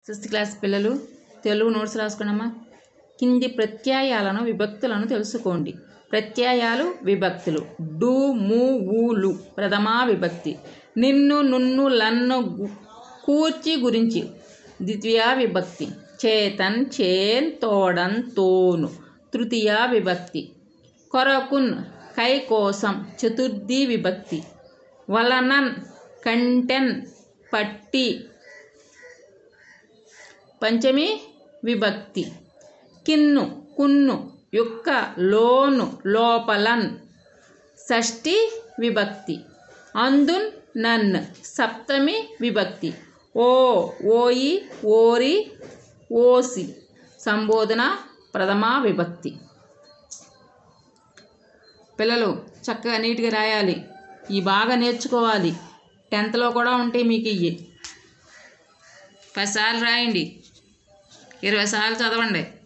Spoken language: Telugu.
సిక్స్త్ క్లాస్ పిల్లలు తెలుగు నోట్స్ రాసుకున్నామా కింది ప్రత్యయాలను విభక్తులను తెలుసుకోండి ప్రత్యయాలు విభక్తులు డు ము ఊలు ప్రథమా విభక్తి నిన్ను నున్ను లన్ను గు- కూర్చి గురించి ద్వితీయ విభక్తి చేతన్ చేన్ తోడన్ తోను తృతీయ విభక్తి కొరకున్ కై కోసం చతుర్థి విభక్తి వలనన్ కంటెన్ పట్టి పంచమి విభక్తి కిన్ను కున్ను యొక్క లోను లోపలన్ షష్ఠి విభక్తి అందున్ నన్ సప్తమి విభక్తి ఓ ఓయి ఓరి ఓసి సంబోధన ప్రథమా విభక్తి పిల్లలు చక్కగా నీట్గా రాయాలి ఈ బాగా నేర్చుకోవాలి టెన్త్లో కూడా ఉంటాయి మీకు ఇవి పదిసార్లు రాయండి ఇరవై సార్లు చదవండి